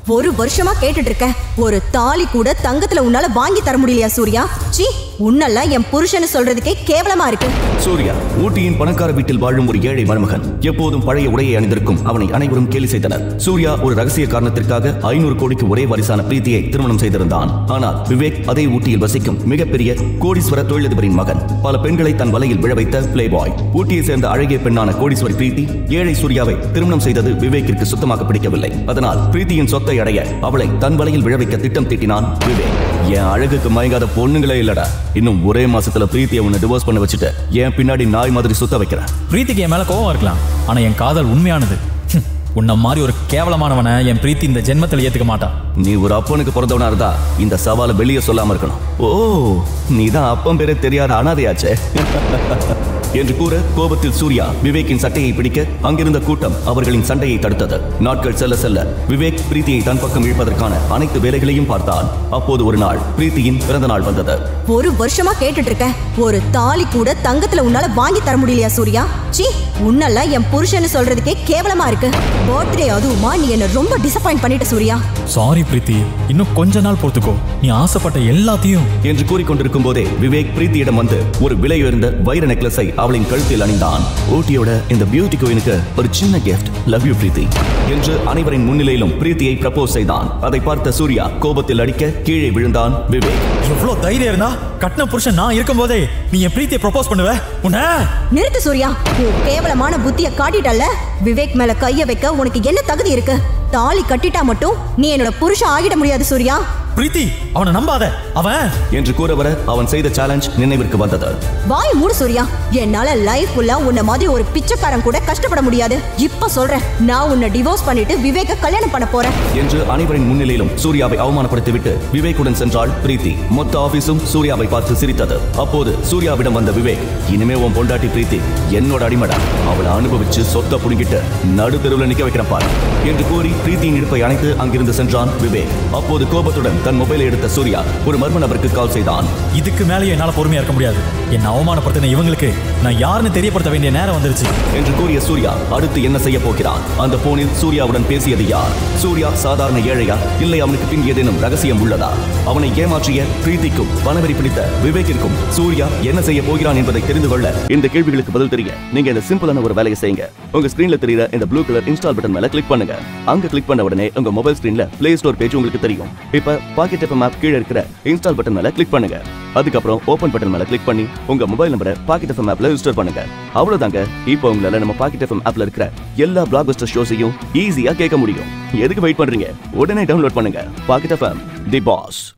ஒரு வருஷமா கேட்டுட்டு இருக்கேன் ஒரு தாலி கூட தங்கத்துல உன்னால வாங்கி தர முடியலையா சூர்யா சி உன்னெல்லாம் என் புருஷன்னு சொல்றதுக்கே கேவலமா இருக்கு சூர்யா ஊட்டியின் பணக்கார வீட்டில் வாழும் ஒரு ஏழை மருமகன் எப்போதும் பழைய உடையை அணிந்திருக்கும் அவனை அனைவரும் கேலி செய்தனர் சூர்யா ஒரு ரகசிய காரணத்திற்காக ஐநூறு கோடிக்கு ஒரே வாரிசான பிரீத்தியை திருமணம் செய்திருந்தான் ஆனால் விவேக் அதே ஊட்டியில் வசிக்கும் மிகப்பெரிய கோடீஸ்வர தொழிலதிபரின் மகன் பல பெண்களை தன் வலையில் விழ வைத்த பிளே பாய் ஊட்டியை சேர்ந்த அழகிய பெண்ணான கோடீஸ்வரி பிரீத்தி ஏழை சூர்யாவை திருமணம் செய்தது விவேக்கிற்கு சுத்தமாக பிடிக்கவில்லை அதனால் பிரீத்தியின் சொத்தை அடைய அவளை தன் வலையில் விழ வைக்க திட்டம் தீட்டினான் விவேக் என் அழகுக்கு மயங்காத பொண்ணுங்களே இல்லடா இன்னும் ஒரே மாசத்துல பிரீத்தியை உன்னை டிவோர்ஸ் பண்ண வச்சுட்டு என் பின்னாடி நாய் மாதிரி சுத்த வைக்கிறேன் பிரீத்திக்கு என் மேல கோவம் இருக்கலாம் ஆனா என் காதல் உண்மையானது ஹம், உன்ன மாதிரி ஒரு கேவலமானவனை என் பிரீத்தி இந்த ஜென்மத்தில் ஏத்துக்க மாட்டான் நீ ஒரு அப்பனுக்கு பிறந்தவனா இருந்தா இந்த சவாலை வெளியே சொல்லாம இருக்கணும் ஓ நீ தான் அப்பன் பேரே தெரியாத அனாதையாச்சே என்று கூற கோபத்தில் சூர்யா விவேக்கின் சட்டையை பிடிக்க அங்கிருந்த கூட்டம் அவர்களின் சண்டையை தடுத்தது நாட்கள் செல்ல செல்ல விவேக் பிரீத்தியை தன் பக்கம் இழுப்பதற்கான அனைத்து வேலைகளையும் பார்த்தான் அப்போது ஒரு நாள் பிரீத்தியின் பிறந்த நாள் வந்தது ஒரு வருஷமா கேட்டுட்டு இருக்கேன் ஒரு தாலி கூட தங்கத்துல உன்னால வாங்கி தர முடியலையா சூர்யா சி உன்னெல்லாம் என் புருஷன்னு சொல்றதுக்கே கேவலமா இருக்கு பர்த்டே அதுவுமா நீ என்ன ரொம்ப டிசப்பாயிண்ட் பண்ணிட்ட சூர்யா சாரி பிரீத்தி இன்னும் கொஞ்ச நாள் பொறுத்துக்கோ நீ ஆசைப்பட்ட எல்லாத்தையும் என்று கூறிக்கொண்டிருக்கும் போதே விவேக் பிரீத்தியிடம் வந்து ஒரு விலை உயர்ந்த வைர நெக்லஸை அவளின் கழுத்தில் அணிந்தான் ஊட்டியோட இந்த பியூட்டி கோயினுக்கு ஒரு சின்ன கிஃப்ட் லவ் யூ பிரீத்தி என்று அனைவரின் முன்னிலையிலும் பிரீத்தியை ப்ரப்போஸ் செய்தான் அதை பார்த்த சூர்யா கோபத்தில் அடிக்க கீழே விழுந்தான் விவேக் எவ்வளவு தைரியம் இருந்தா கட்டின புருஷன் நான் இருக்கும் போதே நீ என் பிரீத்தியை ப்ரப்போஸ் பண்ணுவ உன்ன நிறுத்து சூர்யா உன் கேவலமான புத்திய காட்டிட்டல்ல விவேக் மேல கைய வைக்க உனக்கு என்ன தகுதி இருக்கு தாலி கட்டிட்டா மட்டும் நீ என்னோட புருஷன் ஆகிட முடியாது சூர்யா பிரீத்தி அவனை நம்பாத அவன் என்று கூற வர அவன் செய்த சேலஞ்ச் நினைவிற்கு வந்தது வாய் மூடு சூர்யா என்னால லைஃப் ஃபுல்லா உன்ன மாதிரி ஒரு பிச்சைக்காரன் கூட கஷ்டப்பட முடியாது இப்ப சொல்றேன் நான் உன்னை டிவோர்ஸ் பண்ணிட்டு விவேக்க கல்யாணம் பண்ண போறேன் என்று அனைவரின் முன்னிலையிலும் சூர்யாவை அவமானப்படுத்திவிட்டு விவேக்குடன் சென்றாள் பிரீத்தி மொத்த ஆபீஸும் சூர்யாவை பார்த்து சிரித்தது அப்போது சூர்யாவிடம் வந்த விவேக் இனிமே உன் பொண்டாட்டி பிரீத்தி என்னோட அடிமடா அவளை அனுபவிச்சு சொத்தை புடுங்கிட்டு நடு தெருவில் நிக்க வைக்கிறேன் பாரு என்று கூறி பிரீத்தியின் இடுப்பை அணைத்து அங்கிருந்து சென்றான் விவேக் அப்போது கோபத்துடன் தன் மொபைலை எடுத்த சூர்யா ஒரு மர்ம நபருக்கு கால் செய்தான் இதுக்கு மேலேயும் என்னால பொறுமையா இருக்க முடியாது என்ன அவமானப்படுத்தின இவங்களுக்கு நான் யாருன்னு தெரியப்படுத்த வேண்டிய நேரம் வந்துருச்சு என்று கூறிய சூர்யா அடுத்து என்ன செய்ய போகிறான் அந்த போனில் சூர்யாவுடன் பேசியது யார் சூர்யா சாதாரண ஏழையா இல்லை அவனுக்கு பின் ஏதேனும் ரகசியம் உள்ளதா அவனை ஏமாற்றிய பிரீத்திக்கும் பணவெறி பிடித்த விவேக்கிற்கும் சூர்யா என்ன செய்ய போகிறான் என்பதை தெரிந்து கொள்ள இந்த கேள்விகளுக்கு பதில் தெரிய நீங்க இந்த சிம்பிளான ஒரு வேலையை செய்யுங்க உங்க ஸ்கிரீன்ல தெரியுற இந்த ப்ளூ கலர் இன்ஸ்டால் பட்டன் மேல கிளிக் பண்ணுங்க அங்க கிளிக் பண்ண உடனே உங்க மொபைல் ஸ்கிரீன்ல பிளே ஸ்டோர் பேஜ் உங்களுக்கு தெரியும் இப்ப பாக்கெட் எஃப்எம் ஆப் கீழே இருக்கிற இன்ஸ்டால் பட்டன் மேல கிளிக் பண்ணுங்க அதுக்கப்புறம் ஓபன் பட்டன் மேல கிளிக் பண்ணி உங்க மொபைல் நம்பரை பாக்கெட் எஃப்எம் ஆப்ல ரெஜிஸ்டர் பண்ணுங்க அவ்வளவுதாங்க இப்போ உங்களால நம்ம பாக்கெட் எஃப்எம் ஆப்ல இருக்கிற எல்லா பிளாக் பஸ்டர் ஷோஸையும் ஈஸியா கேட்க முடியும் எதுக்கு வெயிட் பண்றீங்க உடனே டவுன்லோட் பண்ணுங்க பாக்கெட் எஃப்எம் தி பாஸ்